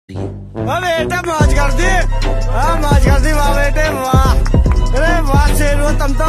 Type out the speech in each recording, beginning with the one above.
वाह बेटा मौज कर दी हाँ मौज कर दी वाह बेटे वाह अरे वाह शेर वो तम तो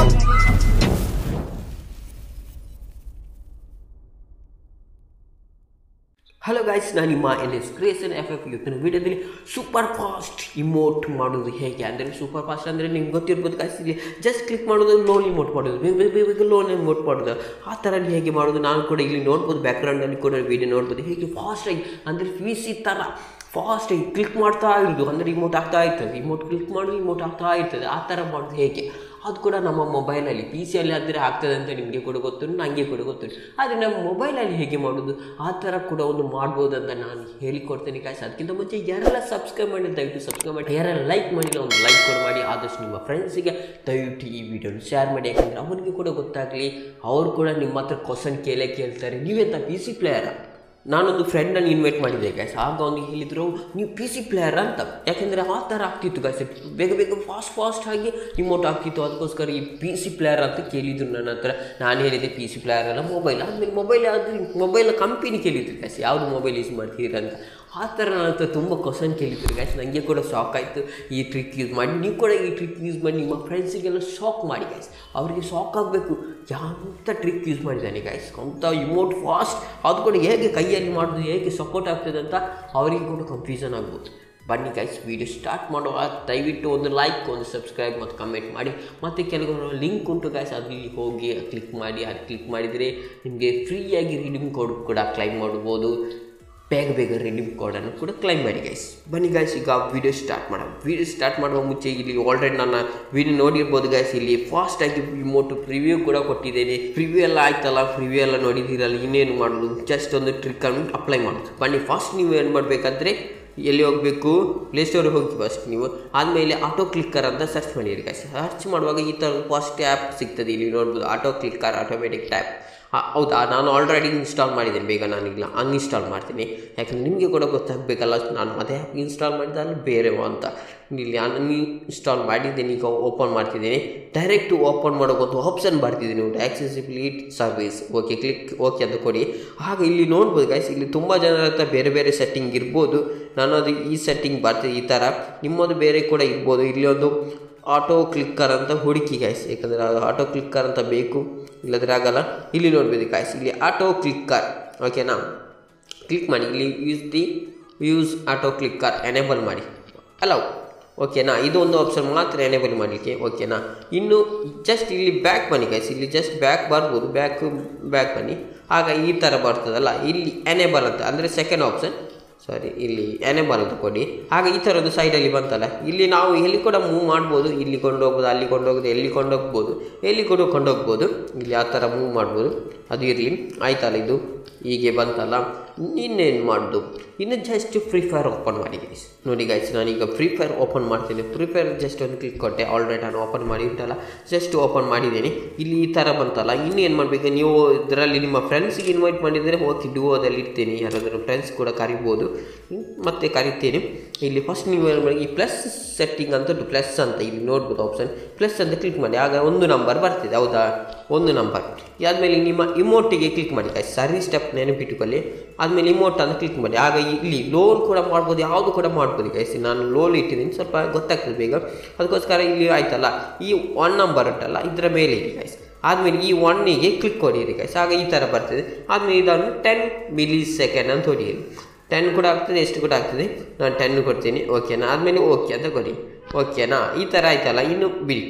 ಹಲೋ ಗೈಸ್ ನಾನು ನಿಮ್ಮ N S creation F F ಇವತ್ತಿನ ವಿಡಿಯೋದಲ್ಲಿ ಸೂಪರ್ ಫಾಸ್ಟ್ ಇಮೋಟ್ ಮಾಡೋದು ಹೇಗೆ ಅಂದರೆ ಸೂಪರ್ ಫಾಸ್ಟ್ ಅಂದರೆ ನಿಮ್ಗೆ ಗೊತ್ತಿರ್ಬೋದು ಗೈಸ್ ಇಲ್ಲಿ ಜಸ್ಟ್ ಕ್ಲಿಕ್ ಮಾಡೋದು ಲೋನ್ ಇಮೋಟ್ ಮಾಡೋದು ಬೇಗ ಬೇಗ ಬೇಗ ಬೇಗ ಲೋನ್ ಇಮೋಟ್ ಮಾಡೋದು ಆ ಥರ ಹೇಗೆ ಮಾಡೋದು ನಾನು ಕೂಡ ಇಲ್ಲಿ ನೋಡ್ಬೋದು ಬ್ಯಾಕ್ಗ್ರೌಂಡಲ್ಲಿ ಕೂಡ ವಿಡಿಯೋ ನೋಡ್ಬೋದು ಹೇಗೆ ಫಾಸ್ಟಾಗಿ ಅಂದರೆ ಪಿ ಸಿ ಥರ ಫಾಸ್ಟಾಗಿ ಕ್ಲಿಕ್ ಮಾಡ್ತಾ ಇರೋದು ಅಂದರೆ ಇಮೋಟ್ ಆಗ್ತಾ ಇರ್ತದೆ ಇಮೋಟ್ ಕ್ಲಿಕ್ ಮಾಡೋದು ಇಮೋಟ್ ಆಗ್ತಾ ಇರ್ತದೆ ಆ ಥರ ಮಾಡೋದು ಹೇಗೆ ಅದು ಕೂಡ ನಮ್ಮ ಮೊಬೈಲಲ್ಲಿ ಪಿ ಸಿಯಲ್ಲಿ ಆದರೆ ಆಗ್ತದೆ ಅಂತ ನಿಮಗೆ ಕೂಡ ಗೊತ್ತುಂಟು ನನಗೆ ಕೂಡ ಗೊತ್ತುಂಟು ಆದರೆ ನಮ್ಮ ಮೊಬೈಲಲ್ಲಿ ಹೇಗೆ ಮಾಡೋದು ಆ ಥರ ಕೂಡ ಒಂದು ಮಾಡ್ಬೋದು ಅಂತ ನಾನು ಹೇಳಿಕೊಡ್ತೇನೆ ಕಾಯ್ಸ್ ಅದಕ್ಕಿಂತ ಮುಂಚೆ ಯಾರೆಲ್ಲ ಸಬ್ಸ್ಕ್ರೈಬ್ ಮಾಡಿ ದಯವಿಟ್ಟು ಸಬ್ಸ್ಕ್ರೈಬ್ ಮಾಡಿ ಯಾರೆಲ್ಲ ಲೈಕ್ ಮಾಡಿಲ್ಲ ಒಂದು ಲೈಕ್ ಕೂಡ ಮಾಡಿ ಆದಷ್ಟು ನಿಮ್ಮ ಫ್ರೆಂಡ್ಸಿಗೆ ದಯವಿಟ್ಟು ಈ ವಿಡಿಯೋನ ಶೇರ್ ಮಾಡಿ ಯಾಕಂದರೆ ಅವರಿಗೆ ಕೂಡ ಗೊತ್ತಾಗಲಿ ಅವರು ಕೂಡ ನಿಮ್ಮ ಹತ್ರ ಕ್ವಶನ್ ಕೇಳೇ ಕೇಳ್ತಾರೆ ನೀವೆಂತ ಪಿ ಸಿ ಪ್ಲೇಯರಾ ನಾನೊಂದು ಫ್ರೆಂಡನ್ನು ಇನ್ವೈಟ್ ಮಾಡಿದ್ದೆ ಗೈಸ್ ಆಗ ಅವನಿಗೆ ಹೇಳಿದರು ನೀವು ಪಿ ಸಿ ಪ್ಲೇಯರ್ ಅಂತ ಯಾಕೆಂದರೆ ಆ ಥರ ಆಗ್ತಿತ್ತು ಗೈಸ್ ಬೇಗ ಬೇಗ ಫಾಸ್ಟ್ ಫಾಸ್ಟ್ ಆಗಿ ಇಮೋಟ್ ಆಗ್ತಿತ್ತು ಅದಕ್ಕೋಸ್ಕರ ಈ ಪಿ ಸಿ ಪ್ಲೇಯರ್ ಅಂತ ಕೇಳಿದ್ರು ನನ್ನ ಹತ್ರ ನಾನು ಹೇಳಿದೆ ಪಿ ಸಿ ಪ್ಲೇಯರ್ ಅಲ್ಲ ಮೊಬೈಲ್ ಆದಮೇಲೆ ಮೊಬೈಲ್ ಅದು ಮೊಬೈಲ್ ಕಂಪನಿ ಕೇಳಿದ್ರು ಗೈಸ್ ಯಾವುದು ಮೊಬೈಲ್ ಯೂಸ್ ಮಾಡ್ತೀರಾ ಅಂತ ಆ ಥರ ನನ್ನ ಹತ್ರ ತುಂಬ ಕ್ವಶನ್ ಕೇಳಿದ್ರು ಗೈಸ್ ನನಗೆ ಕೂಡ ಶಾಕ್ ಆಯಿತು ಈ ಟ್ರಿಕ್ ಯೂಸ್ ಮಾಡಿ ನೀವು ಕೂಡ ಈ ಟ್ರಿಕ್ ಯೂಸ್ ಮಾಡಿ ನಿಮ್ಮ ಫ್ರೆಂಡ್ಸಿಗೆಲ್ಲ ಶಾಕ್ ಮಾಡಿ ಗೈಸ್ ಅವರಿಗೆ ಶಾಕ್ ಆಗಬೇಕು ಯಾವ ಟ್ರಿಕ್ ಯೂಸ್ ಮಾಡಿದ್ದಾನೆ ಗೈಸ್ ಅಂತ ಇಮೋಟ್ ಫಾಸ್ಟ್ ಅದು ಕೂಡ ಹೇಗೆ ಕೈಯಲ್ಲಿ ಮಾಡೋದು ಹೇಗೆ ಸಪೋರ್ಟ್ ಆಗ್ತದೆ ಅಂತ ಅವರಿಗೆ ಕೂಡ ಕನ್ಫ್ಯೂಷನ್ ಆಗ್ಬೋದು ಬನ್ನಿ ಗೈಸ್ ವಿಡಿಯೋ ಸ್ಟಾರ್ಟ್ ಮಾಡುವ ದಯವಿಟ್ಟು ಒಂದು ಲೈಕ್ ಒಂದು ಸಬ್ಸ್ಕ್ರೈಬ್ ಮತ್ತು ಕಮೆಂಟ್ ಮಾಡಿ ಮತ್ತು ಕೆಲವರು ಲಿಂಕ್ ಉಂಟು ಗೈಸ್ ಅಲ್ಲಿ ಹೋಗಿ ಕ್ಲಿಕ್ ಮಾಡಿ ಅದು ಕ್ಲಿಕ್ ಮಾಡಿದರೆ ನಿಮಗೆ ಫ್ರೀಯಾಗಿ ರಿಡೀಮ್ ಕೋಡ್ ಕೂಡ ಕ್ಲೈಮ್ ಮಾಡ್ಬೋದು ಬೇಗ ಬೇಗ ರಿಡೀಮ್ ಕೋಡನ್ನು ಕೂಡ ಕ್ಲೈಮ್ ಮಾಡಿ ಗೈಸ್ ಬನ್ನಿ ಗೈಸ್ ಈಗ ವಿಡಿಯೋ ಸ್ಟಾರ್ಟ್ ಮಾಡೋಣ ವಿಡಿಯೋ ಸ್ಟಾರ್ಟ್ ಮಾಡುವ ಮುಂಚೆ ಇಲ್ಲಿ ಆಲ್ರೆಡಿ ನನ್ನ ವಿಡಿಯೋ ನೋಡಿರ್ಬೋದು ಗೈಸ್ ಇಲ್ಲಿ ಫಾಸ್ಟಾಗಿ ಇಮೋಟು ಪ್ರಿವ್ಯೂ ಕೂಡ ಕೊಟ್ಟಿದ್ದೇನೆ ಪ್ರಿವ್ಯೂ ಎಲ್ಲ ಆಯ್ತಲ್ಲ ಪ್ರಿವ್ಯೂ ಎಲ್ಲ ನೋಡಿದ್ದೀರಲ್ಲ ಇನ್ನೇನು ಮಾಡೋದು ಜಸ್ಟ್ ಒಂದು ಟ್ರಿಕ್ಕನ್ನು ಅಪ್ಲೈ ಮಾಡೋದು ಬನ್ನಿ ಫಸ್ಟ್ ನೀವು ಏನು ಮಾಡಬೇಕಂದ್ರೆ ಎಲ್ಲಿ ಹೋಗಬೇಕು ಪ್ಲೇಸ್ಟೋರಿಗೆ ಹೋಗಿ ಫಸ್ಟ್ ನೀವು ಆದಮೇಲೆ ಆಟೋ ಕ್ಲಿಕ್ಕರ್ ಅಂತ ಸರ್ಚ್ ಮಾಡಿರಿ ಗೈಸ್ ಸರ್ಚ್ ಮಾಡುವಾಗ ಈ ಥರ ಫಸ್ಟ್ ಆ್ಯಪ್ ಸಿಗ್ತದೆ ಇಲ್ಲಿ ನೋಡ್ಬೋದು ಆಟೋ ಕ್ಲಿಕ್ಕರ್ ಆಟೋಮೆಟಿಕ್ ಟ್ಯಾಪ್ ಹೌದಾ ನಾನು ಆಲ್ರೆಡಿ ಇನ್ಸ್ಟಾಲ್ ಮಾಡಿದ್ದೇನೆ ಬೇಗ ನಾನೀಗ ಅನ್ಇನ್ಸ್ಟಾಲ್ ಮಾಡ್ತೀನಿ ಯಾಕಂದರೆ ನಿಮಗೆ ಕೂಡ ಗೊತ್ತಾಗಬೇಕಲ್ಲ ನಾನು ಅದೇ ಆ್ಯಪ್ ಇನ್ಸ್ಟಾಲ್ ಮಾಡಿದ್ದಲ್ಲ ಬೇರೆವ ಅಂತ ಇಲ್ಲಿ ಅನ್ಇನ್ಸ್ಟಾಲ್ ಮಾಡಿದ್ದೇನೆ ಈಗ ಓಪನ್ ಮಾಡ್ತಿದ್ದೀನಿ ಡೈರೆಕ್ಟ್ ಓಪನ್ ಮಾಡೋಕ್ಕೊಂದು ಆಪ್ಷನ್ ಬರ್ತಿದ್ದೀನಿ ನೋಡಿ accessibility service okay click okay ಅಂತ ಕೊಡಿ ಆಗ ಇಲ್ಲಿ ನೋಡ್ಬೋದು ಗೈಸ್ ಇಲ್ಲಿ ತುಂಬ ಜನರ ಹತ್ರ ಬೇರೆ ಬೇರೆ ಸೆಟ್ಟಿಂಗ್ ಇರ್ಬೋದು ನಾನು ಅದು ಈ ಸೆಟ್ಟಿಂಗ್ ಬರ್ತಿದೆ ಈ ಥರ ನಿಮ್ಮದು ಬೇರೆ ಕೂಡ ಇರ್ಬೋದು ಇಲ್ಲಿ ಒಂದು ಆಟೋ ಕ್ಲಿಕ್ಕರ್ ಅಂತ ಹುಡುಕಿ ಗಾಯ್ಸ್ ಯಾಕಂದರೆ ಅದು ಆಟೋ ಕ್ಲಿಕ್ಕರ್ ಅಂತ ಬೇಕು ಇಲ್ಲದ್ರೆ ಆಗಲ್ಲ ಇಲ್ಲಿ ನೋಡ್ಬೋದು ಗಾಯ್ಸ್ ಇಲ್ಲಿ ಆಟೋ ಕ್ಲಿಕ್ಕರ್ ಓಕೆನಾ ಕ್ಲಿಕ್ ಮಾಡಿ ಇಲ್ಲಿ use the use auto clicker enable ಮಾಡಿ ಅಲವ್ ಓಕೆನಾ ಇದು ಒಂದು ಆಪ್ಷನ್ ಮಾತ್ರ ಎನೇಬಲ್ ಮಾಡಲಿಕ್ಕೆ ಓಕೆನಾ ಇನ್ನು ಜಸ್ಟ್ ಇಲ್ಲಿ ಬ್ಯಾಕ್ ಬನ್ನಿ ಗೈಸ್ ಇಲ್ಲಿ ಜಸ್ಟ್ ಬ್ಯಾಕ್ ಬರ್ಬೋದು ಬ್ಯಾಕ್ ಬ್ಯಾಕ್ ಬನ್ನಿ ಆಗ ಈ ಥರ ಬರ್ತದಲ್ಲ ಇಲ್ಲಿ ಎನೇಬಲ್ ಅಂತ ಅಂದರೆ ಸೆಕೆಂಡ್ ಆಪ್ಷನ್ ಸಾರಿ ಇಲ್ಲಿ ಎನೇಬಲ್ ಅಂತ ಕೊಡಿ ಹಾಗೆ ಈ ಥರದ್ದು ಸೈಡಲ್ಲಿ ಬಂತಲ್ಲ ಇಲ್ಲಿ ನಾವು ಎಲ್ಲಿ ಕೂಡ ಮೂವ್ ಮಾಡ್ಬೋದು ಇಲ್ಲಿ ಕೊಂಡೋಗ್ಬೋದು ಅಲ್ಲಿ ಕೊಂಡೋಗ್ಬೋದು ಎಲ್ಲಿ ಕೊಂಡೋಗ್ಬೋದು ಎಲ್ಲಿ ಕೂಡ ಕೊಂಡೋಗ್ಬೋದು ಇಲ್ಲಿ ಆ ಥರ ಮೂವ್ ಮಾಡ್ಬೋದು ಅದು ಇರಲಿ ಆಯ್ತಲ್ಲ ಇದು ಹೀಗೆ ಬಂತಲ್ಲ ಇನ್ನೇನು ಮಾಡೋದು ಇನ್ನು ಜಸ್ಟ್ ಫ್ರೀ ಫೈರ್ ಓಪನ್ ಮಾಡಿ ಗೈಸ್ ನೋಡಿ ಗೈಸ್ ನಾನೀಗ ಫ್ರೀ ಫೈರ್ ಓಪನ್ ಮಾಡ್ತೀನಿ ಫ್ರೀ ಫೈರ್ ಜಸ್ಟ್ ಒಂದು ಕ್ಲಿಕ್ ಕೊಟ್ಟೆ ಆಲ್ರೆಡಿ ನಾನು ಓಪನ್ ಮಾಡಿ ಉಂಟಲ್ಲ ಜಸ್ಟ್ ಓಪನ್ ಮಾಡಿದ್ದೀನಿ ಇಲ್ಲಿ ಈ ಥರ ಬಂತಲ್ಲ ಇನ್ನು ಏನು ಮಾಡಬೇಕು ನೀವು ಇದರಲ್ಲಿ ನಿಮ್ಮ ಫ್ರೆಂಡ್ಸಿಗೆ ಇನ್ವೈಟ್ ಮಾಡಿದರೆ ಓಕೆ ಡುವೋದಲ್ಲಿ ಇರ್ತೀನಿ ಯಾರಾದರೂ ಫ್ರೆಂಡ್ಸ್ ಕೂಡ ಕರಿಬೋದು ಮತ್ತೆ ಕರಿತೀನಿ ಇಲ್ಲಿ ಫಸ್ಟ್ ನೀವು ಏನು ಮಾಡಿ ಈ ಪ್ಲಸ್ ಸೆಟ್ಟಿಂಗ್ ಅಂತ ಉಂಟು ಪ್ಲಸ್ ಅಂತ ಇಲ್ಲಿ ನೋಡ್ಬೋದು ಆಪ್ಷನ್ ಪ್ಲಸ್ ಅಂತ ಕ್ಲಿಕ್ ಮಾಡಿ ಆಗ ಒಂದು ನಂಬರ್ ಬರ್ತಿದೆ ಹೌದಾ ಒಂದು ನಂಬರ್ ಆದಮೇಲೆ ನಿಮ್ಮ ಇಮೋಟಿಗೆ ಕ್ಲಿಕ್ ಮಾಡಿ guys. ಸರಿ ಸ್ಟೆಪ್ ನೆನಪಿಟ್ಟುಕೊಳ್ಳಿ ಆದಮೇಲೆ ಇಮೋಟ್ ಅಂತ ಕ್ಲಿಕ್ ಮಾಡಿ ಆಗ ಇಲ್ಲಿ ಲೋನ್ ಕೂಡ ಮಾಡ್ಬೋದು ಯಾವುದು ಕೂಡ ಮಾಡ್ಬೋದು ಗೈಸ್ ನಾನು ಲೋನ್ ಇಟ್ಟಿದ್ದೀನಿ ಸ್ವಲ್ಪ ಗೊತ್ತಾಗ್ತದೆ ಬೇಗ ಅದಕ್ಕೋಸ್ಕರ ಇಲ್ಲಿ ಆಯ್ತಲ್ಲ ಈ ಒನ್ ನಂಬರ್ ಉಂಟಲ್ಲ ಇದರ ಮೇಲೆ ಇಡಿ ಗೈಸ್ ಆದಮೇಲೆ ಈ ಒನ್ನಿಗೆ ಕ್ಲಿಕ್ ಹೊಡಿಯಿರಿ ಗೈಸ್ ಆಗ ಈ ಥರ ಬರ್ತದೆ ಆದಮೇಲೆ ಇದನ್ನು ಟೆನ್ ಮಿಲಿ ಸೆಕೆಂಡ್ ಅಂತ ಹೊಡಿಯಿರಿ ಟೆನ್ ಕೂಡ ಆಗ್ತದೆ ಎಷ್ಟು ಕೂಡ ಆಗ್ತದೆ ನಾನು ಟೆನ್ ಕೊಡ್ತೀನಿ ಓಕೆನಾ ಆದಮೇಲೆ ಓಕೆ ಅಂತ ಕೊಡಿ ಓಕೆನಾ ಈ ಥರ ಆಯ್ತಲ್ಲ ಇನ್ನು ಬಿಡಿ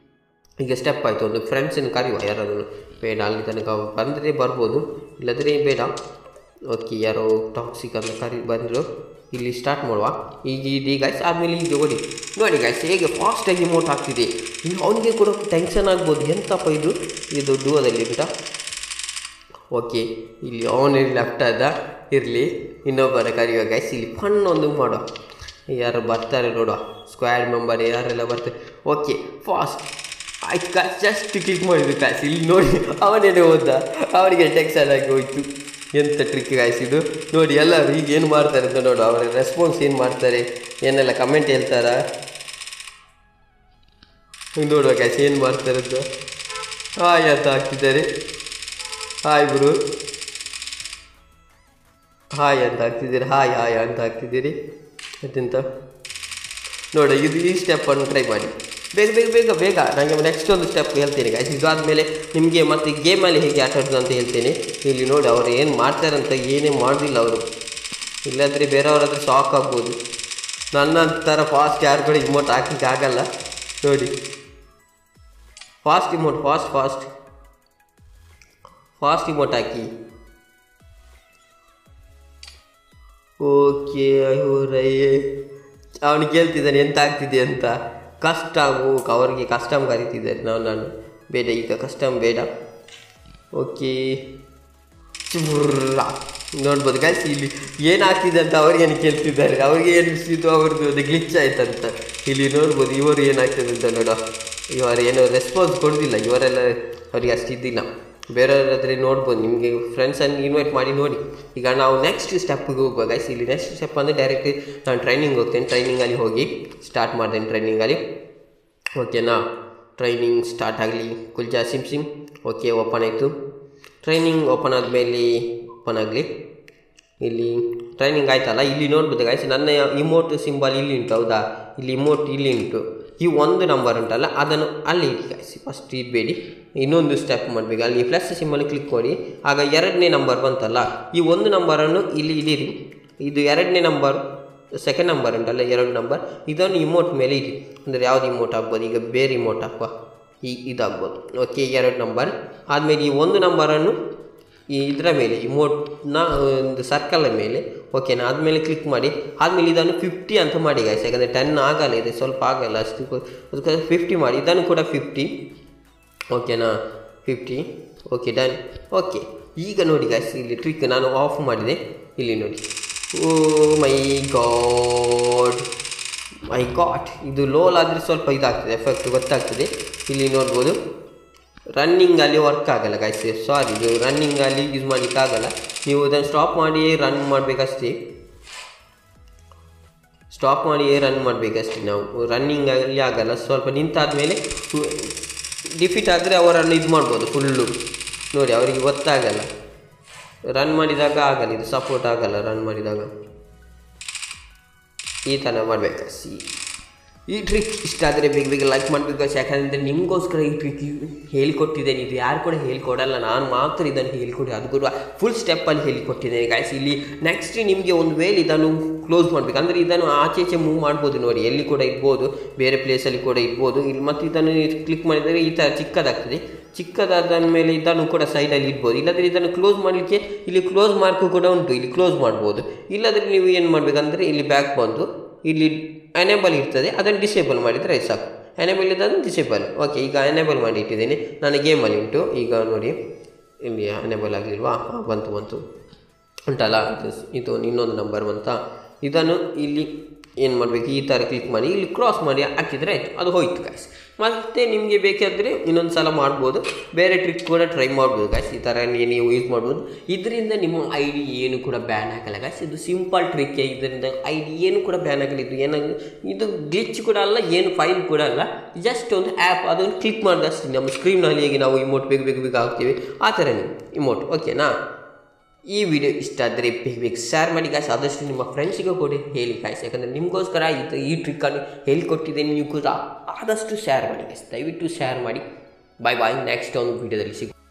ಈಗ ಸ್ಟೆಪ್ ಆಯಿತು ಒಂದು ಫ್ರೆಂಡ್ಸನ್ನು ಕರೆಯುವ ಯಾರಾದರೂ ಬೇಡ ಅಲ್ಲಿ ತನಕ ಬಂದರೆ ಬರ್ಬೋದು ಇಲ್ಲದ್ರೆ ಬೇಡ ಓಕೆ ಯಾರೋ ಟಾಕ್ಸಿಕ್ ಅಂತ ಕರಿ ಬಂದರು ಇಲ್ಲಿ ಸ್ಟಾರ್ಟ್ ಮಾಡುವ ಈಗ ಇದು ಗೈಸ್ ಆದಮೇಲೆ ಈಗ ನೋಡಿ ನೋಡಿ ಗೈಸ್ ಹೇಗೆ ಫಾಸ್ಟಾಗಿ ಮೋಟ್ ಆಗ್ತಿದೆ ಇನ್ನು ಅವನಿಗೆ ಕೂಡ ಟೆನ್ಷನ್ ಆಗ್ಬೋದು ಎಂತಪ್ಪ ಇದು ಇದು ಡೂವದಲ್ಲಿ ಬಿಟ್ಟ ಓಕೆ ಇಲ್ಲಿ ಅವನು ಲೆಫ್ಟ್ ಅದ ಇರಲಿ ಇನ್ನೊಬ್ಬರ ಕರೆಯುವ ಗೈಸ್ ಇಲ್ಲಿ ಫನ್ ಒಂದು ಮಾಡುವ ಯಾರು ಬರ್ತಾರೆ ನೋಡುವ ಸ್ಕ್ವಾಡ್ ಮೆಂಬರ್ ಯಾರೆಲ್ಲ ಬರ್ತಾರೆ ಓಕೆ ಫಾಸ್ಟ್ ಆಯ್ತು ಕಾಸ್ ಜಸ್ಟ್ ಕ್ಲಿಕ್ ಮಾಡಿದ್ದು ಕಾಸ್ ಇಲ್ಲಿ ನೋಡಿ ಅವನೇನೆ ಹೋದ ಅವನಿಗೆ ಟೆನ್ಷನ್ ಆಗಿ ಹೋಯ್ತು ಎಂಥ ಟ್ರಿಕ್ ಇದು ನೋಡಿ ಎಲ್ಲರೂ ಈಗ ಏನು ಮಾಡ್ತಾರೆ ಅಂತ ನೋಡು ಅವರ ರೆಸ್ಪಾನ್ಸ್ ಏನು ಮಾಡ್ತಾರೆ ಏನೆಲ್ಲ ಕಮೆಂಟ್ ಹೇಳ್ತಾರ ನೋಡುವ ಕಾಸ್ ಏನು ಮಾಡ್ತಾರೆ ಅಂತ ಹಾಯ್ ಅಂತ ಹಾಕ್ತಿದ್ದಾರೆ ಹಾಯ್ ಬ್ರೋ ಹಾಯ್ ಅಂತ ಹಾಕ್ತಿದ್ದೀರಿ ಹಾಯ್ ಹಾಯ್ ಅಂತ ಹಾಕ್ತಿದ್ದೀರಿ ಮತ್ತೆಂತ ನೋಡಿ ಇದು ಈ ಸ್ಟೆಪ್ಪನ್ನು ಟ್ರೈ ಮಾಡಿ ಬೇಗ ಬೇಗ ಬೇಗ ಬೇಗ ನನಗೆ ನೆಕ್ಸ್ಟ್ ಒಂದು ಸ್ಟೆಪ್ ಹೇಳ್ತೀನಿ ಗಾಯ್ಸ್ ಇದಾದಮೇಲೆ ನಿಮಗೆ ಮತ್ತೆ ಗೇಮಲ್ಲಿ ಹೇಗೆ ಆಟ ಆಡೋದು ಅಂತ ಹೇಳ್ತೀನಿ ಇಲ್ಲಿ ನೋಡಿ ಅವ್ರು ಏನು ಮಾಡ್ತಾರಂತ ಏನೇ ಮಾಡೋದಿಲ್ಲ ಅವರು ಇಲ್ಲಾಂದರೆ ಬೇರೆಯವ್ರ ಹತ್ರ ಶಾಕ್ ಆಗ್ಬೋದು ನನ್ನ ಥರ ಫಾಸ್ಟ್ ಯಾರು ಕೂಡ ಇಮೋಟ್ ಹಾಕಿಕ್ಕೆ ಆಗಲ್ಲ ನೋಡಿ fast emote fast fast fast emote ಹಾಕಿ ಓಕೆ ಅಯ್ಯೋರಯ್ಯೇ ಅವನು ಕೇಳ್ತಿದ್ದಾನೆ ಎಂತ ಆಗ್ತಿದೆ ಅಂತ ಕಸ್ಟಮು ಅವ್ರಿಗೆ ಕಸ್ಟಮ್ ಕರೀತಿದ್ದಾರೆ ನಾವು ನಾನು ಬೇಡ ಈಗ ಕಸ್ಟಮ್ ಬೇಡ ಓಕೆ ಚುರ್ರ ನೋಡ್ಬೋದು ಗೈಸ್ ಇಲ್ಲಿ ಏನಾಗ್ತಿದೆ ಅಂತ ಅವ್ರಿಗೇನು ಕೇಳ್ತಿದ್ದಾರೆ ಅವ್ರಿಗೆ ಏನು ಇದು ಅವ್ರದ್ದು ಒಂದು ಗ್ಲಿಚ್ ಆಯ್ತಂತ ಇಲ್ಲಿ ನೋಡ್ಬೋದು ಇವರು ಏನಾಗ್ತದೆ ಅಂತ ನೋಡ ಇವರು ಏನೋ ರೆಸ್ಪಾನ್ಸ್ ಕೊಡೋದಿಲ್ಲ ಇವರೆಲ್ಲ ಅವ್ರಿಗೆ ಅಷ್ಟು ಇದ್ದಿಲ್ಲ ಬೇರೆಯವ್ರಾದ್ರೆ ನೋಡ್ಬೋದು ನಿಮಗೆ ಫ್ರೆಂಡ್ಸನ್ನು ಇನ್ವೈಟ್ ಮಾಡಿ ನೋಡಿ ಈಗ ನಾವು ನೆಕ್ಸ್ಟ್ ಸ್ಟೆಪ್ಗೆ ಹೋಗುವ ಗೈಸ್ ಇಲ್ಲಿ ನೆಕ್ಸ್ಟ್ ಸ್ಟೆಪ್ ಅಂದರೆ ಡೈರೆಕ್ಟ್ ನಾನು ಟ್ರೈನಿಂಗ್ ಹೋಗ್ತೇನೆ ಟ್ರೈನಿಂಗಲ್ಲಿ ಹೋಗಿ ಸ್ಟಾರ್ಟ್ ಮಾಡ್ತೇನೆ ಟ್ರೈನಿಂಗಲ್ಲಿ ಓಕೆನಾ ಟ್ರೈನಿಂಗ್ ಸ್ಟಾರ್ಟ್ ಆಗಲಿ ಕುಲ್ಜಾ ಸಿಮ್ ಸಿಮ್ ಓಕೆ ಓಪನ್ ಆಯಿತು ಟ್ರೈನಿಂಗ್ ಓಪನ್ ಆದಮೇಲೆ ಓಪನ್ ಆಗಲಿ ಇಲ್ಲಿ ಟ್ರೈನಿಂಗ್ ಆಯ್ತಲ್ಲ ಇಲ್ಲಿ ನೋಡ್ಬೋದು ಗಾಯ್ಸ್ ನನ್ನ ಇಮೋಟ್ ಸಿಂಬಲ್ ಇಲ್ಲಿ ಉಂಟು ಹೌದಾ ಇಲ್ಲಿ ಇಮೋಟ್ ಇಲ್ಲಿ ಉಂಟು ಈ ಒಂದು ನಂಬರ್ ಉಂಟಲ್ಲ ಅದನ್ನು ಅಲ್ಲಿ ಇಡಿ ಗಾಯ್ಸ್ ಫಸ್ಟ್ ಇಡಬೇಡಿ ಇನ್ನೊಂದು ಸ್ಟೆಪ್ ಮಾಡಬೇಕು ಅಲ್ಲಿ ಪ್ಲಸ್ ಸಿಂಬಲ್ ಕ್ಲಿಕ್ ಮಾಡಿ ಆಗ ಎರಡನೇ ನಂಬರ್ ಬಂತಲ್ಲ ಈ ಒಂದು ನಂಬರನ್ನು ಇಲ್ಲಿ ಇಡೀರಿ ಇದು ಎರಡನೇ ನಂಬರ್ ಸೆಕೆಂಡ್ ನಂಬರ್ ಉಂಟಲ್ಲ ಎರಡು ನಂಬರ್ ಇದನ್ನು ಇಮೋಟ್ ಮೇಲೆ ಇಡಿ ಅಂದರೆ ಯಾವ್ದು ಇಮೋಟ್ ಆಗ್ಬೋದು ಈಗ ಬೇರೆ ಇಮೋಟ್ ಹಾಕುವ ಈ ಇದಾಗ್ಬೋದು ಓಕೆ ಎರಡು ನಂಬರ್ ಆದಮೇಲೆ ಈ ಒಂದು ನಂಬರನ್ನು ಈ ಇದರ ಮೇಲೆ ಇಮೋಟ್ನ ಒಂದು ಸರ್ಕಲ್ ಮೇಲೆ ಓಕೆನಾ ಆದಮೇಲೆ ಕ್ಲಿಕ್ ಮಾಡಿ ಆದಮೇಲೆ ಇದನ್ನು ಫಿಫ್ಟಿ ಅಂತ ಮಾಡಿ ಗಾಯ್ಸ್ ಯಾಕಂದರೆ ಟೆನ್ ಆಗಲ್ಲ ಇದೆ ಸ್ವಲ್ಪ ಆಗಲ್ಲ ಅಷ್ಟು ಅದಕ್ಕೆ ಫಿಫ್ಟಿ ಮಾಡಿ ಇದನ್ನು ಕೂಡ ಫಿಫ್ಟಿ ಓಕೆನಾ ಫಿಫ್ಟಿ ಓಕೆ ಡನ್ ಓಕೆ ಈಗ ನೋಡಿ ಗಾಯ್ಸ್ ಇಲ್ಲಿ ಟ್ರಿಕ್ ನಾನು ಆಫ್ ಮಾಡಿದೆ ಇಲ್ಲಿ ನೋಡಿ ಓ ಮೈ ಗಾಡ್ ಮೈ ಗಾಡ್ ಇದು ಲೋಲ್ ಆದರೆ ಸ್ವಲ್ಪ ಇದಾಗ್ತದೆ ಎಫೆಕ್ಟ್ ಗೊತ್ತಾಗ್ತದೆ ಇಲ್ಲಿ ನೋಡ್ಬೋದು ರನ್ನಿಂಗಲ್ಲಿ ವರ್ಕ್ ಆಗಲ್ಲ ಗಾಯ್ಸ್ ಸಾರಿ ಇದು ರನ್ನಿಂಗಲ್ಲಿ ಯೂಸ್ ಮಾಡಲಿಕ್ಕಾಗಲ್ಲ ನೀವು ಅದನ್ನು ಸ್ಟಾಪ್ ಮಾಡಿ ರನ್ ಮಾಡಬೇಕಷ್ಟೇ ಸ್ಟಾಪ್ ಮಾಡಿ ರನ್ ಮಾಡಬೇಕಷ್ಟೇ ನಾವು ರನ್ನಿಂಗಲ್ಲಿ ಆಗಲ್ಲ ಸ್ವಲ್ಪ ನಿಂತಾದ್ಮೇಲೆ ಡಿಫಿಟ್ ಆದರೆ ಅವರನ್ನು ಇದು ಮಾಡ್ಬೋದು ಫುಲ್ಲು ನೋಡಿ ಅವರಿಗೆ ಗೊತ್ತಾಗಲ್ಲ ರನ್ ಮಾಡಿದಾಗ ಆಗಲ್ಲ ಇದು ಸಪೋರ್ಟ್ ಆಗಲ್ಲ ರನ್ ಮಾಡಿದಾಗ ಈ ಥರ ಮಾಡಬೇಕು ಸಿ ಈ ಟ್ರಿಕ್ ಇಷ್ಟ ಆದರೆ ಬೇಗ ಬೇಗ ಲೈಕ್ ಮಾಡಬೇಕು ಯಾಕಂದರೆ ನಿಮಗೋಸ್ಕರ ಈ ಟ್ರಿಕ್ ಹೇಳಿಕೊಟ್ಟಿದ್ದೇನೆ ಇದು ಯಾರು ಕೂಡ ಹೇಳಿಕೊಡಲ್ಲ ನಾನು ಮಾತ್ರ ಇದನ್ನು ಹೇಳಿಕೊಡಿ ಅದು ಕೂಡ ಫುಲ್ ಸ್ಟೆಪ್ಪಲ್ಲಿ ಹೇಳಿಕೊಟ್ಟಿದ್ದೇನೆ ಗಾಯ್ಸ್ ಇಲ್ಲಿ ನೆಕ್ಸ್ಟ್ ನಿಮಗೆ ಒಂದು ವೇಳೆ ಇದನ್ನು ಕ್ಲೋಸ್ ಮಾಡಬೇಕು ಅಂದರೆ ಇದನ್ನು ಆಚೆ ಈಚೆ ಮೂವ್ ಮಾಡ್ಬೋದು ನೋಡಿ ಎಲ್ಲಿ ಕೂಡ ಇರ್ಬೋದು ಬೇರೆ ಪ್ಲೇಸಲ್ಲಿ ಕೂಡ ಇರ್ಬೋದು ಇಲ್ಲಿ ಮತ್ತು ಇದನ್ನು ಕ್ಲಿಕ್ ಮಾಡಿದರೆ ಈ ಥರ ಚಿಕ್ಕದಾಗ್ತದೆ ಚಿಕ್ಕದಾದ ಮೇಲೆ ಇದನ್ನು ಕೂಡ ಸೈಡಲ್ಲಿ ಇಡ್ಬೋದು ಇಲ್ಲಾಂದರೆ ಇದನ್ನು ಕ್ಲೋಸ್ ಮಾಡಲಿಕ್ಕೆ ಇಲ್ಲಿ ಕ್ಲೋಸ್ ಮಾರ್ಕು ಕೂಡ ಉಂಟು ಇಲ್ಲಿ ಕ್ಲೋಸ್ ಮಾಡ್ಬೋದು ಇಲ್ಲಾಂದರೆ ನೀವು ಏನು ಮಾಡಬೇಕಂದ್ರೆ ಇಲ್ಲಿ ಬ್ಯಾಕ್ ಬಂದು ಇಲ್ಲಿ ಎನೇಬಲ್ ಇರ್ತದೆ ಅದನ್ನು ಡಿಸೇಬಲ್ ಮಾಡಿದರೆ ಸಾಕು ಎನೇಬಲ್ ಇದ್ದನ್ನು ಡಿಸೇಬಲ್ ಓಕೆ ಈಗ ಎನೇಬಲ್ ಮಾಡಿ ಇಟ್ಟಿದ್ದೀನಿ ನನ್ನ ಗೇಮಲ್ಲಿ ಉಂಟು ಈಗ ನೋಡಿ ಇಲ್ಲಿ ಎನೇಬಲ್ ಆಗಲಿಲ್ವಾ ಹಾಂ ಬಂತು ಬಂತು ಉಂಟಲ್ಲ ಇದು ಇದು ಇನ್ನೊಂದು ನಂಬರ್ ಬಂತ ಇದನ್ನು ಇಲ್ಲಿ ಏನು ಮಾಡಬೇಕು ಈ ಥರ ಕ್ಲಿಕ್ ಮಾಡಿ ಇಲ್ಲಿ ಕ್ರಾಸ್ ಮಾಡಿ ಹಾಕಿದರೆ ಆಯಿತು ಅದು ಹೋಯ್ತು ಗಾಯ್ಸ್ ಮತ್ತು ನಿಮಗೆ ಬೇಕಾದರೆ ಇನ್ನೊಂದು ಸಲ ಮಾಡ್ಬೋದು ಬೇರೆ ಟ್ರಿಕ್ ಕೂಡ ಟ್ರೈ ಮಾಡ್ಬೋದು ಗಾಯ್ಸ್ ಈ ಥರ ನೀವು ಯೂಸ್ ಮಾಡ್ಬೋದು ಇದರಿಂದ ನಿಮ್ಮ ಐ ಡಿ ಏನು ಕೂಡ ಬ್ಯಾನ್ ಆಗಲ್ಲ ಗಾಯ್ಸ್ ಇದು ಸಿಂಪಲ್ ಟ್ರಿಕ್ ಇದರಿಂದ ಐ ಡಿ ಏನು ಕೂಡ ಬ್ಯಾನ್ ಆಗಲ್ಲ ಇದು ಏನಾಗಿದೆ ಇದು ಗ್ಲಿಚ್ ಕೂಡ ಅಲ್ಲ ಏನು ಫೈಲ್ ಕೂಡ ಅಲ್ಲ ಜಸ್ಟ್ ಒಂದು ಆ್ಯಪ್ ಅದನ್ನು ಕ್ಲಿಕ್ ಮಾಡಿದಷ್ಟು ನಮ್ಮ ಸ್ಕ್ರೀನಲ್ಲಿ ಹೇಗೆ ನಾವು ಇಮೋಟ್ ಬೇಗ ಬೇಗ ಬೇಗ ಹಾಕ್ತೀವಿ ಆ ಥರನೇ ಇಮೋಟ್ ಓಕೆನಾ ಈ ವಿಡಿಯೋ ಇಷ್ಟ ಆದರೆ ಬೇಗ ಬೇಗ ಶೇರ್ ಮಾಡಿ ಗಾಯ್ಸ್ ಆದಷ್ಟು ನಿಮ್ಮ ಫ್ರೆಂಡ್ಸಿಗೂ ಕೂಡ ಹೇಳಿ ಗಾಯ್ಸ್ ಯಾಕಂದರೆ ನಿಮಗೋಸ್ಕರ ಇದು ಈ ಟ್ರಿಕ್ಕನ್ನು ಹೇಳಿಕೊಟ್ಟಿದ್ದೇನೆ ನೀವು ಕೂಡ ಆದಷ್ಟು ಶೇರ್ ಮಾಡಿ ಗಾಯ್ಸ್ ದಯವಿಟ್ಟು ಶೇರ್ ಮಾಡಿ ಬಾಯ್ ಬಾಯ್ ನೆಕ್ಸ್ಟ್ ಒಂದು ವಿಡಿಯೋದಲ್ಲಿ ಸಿಗ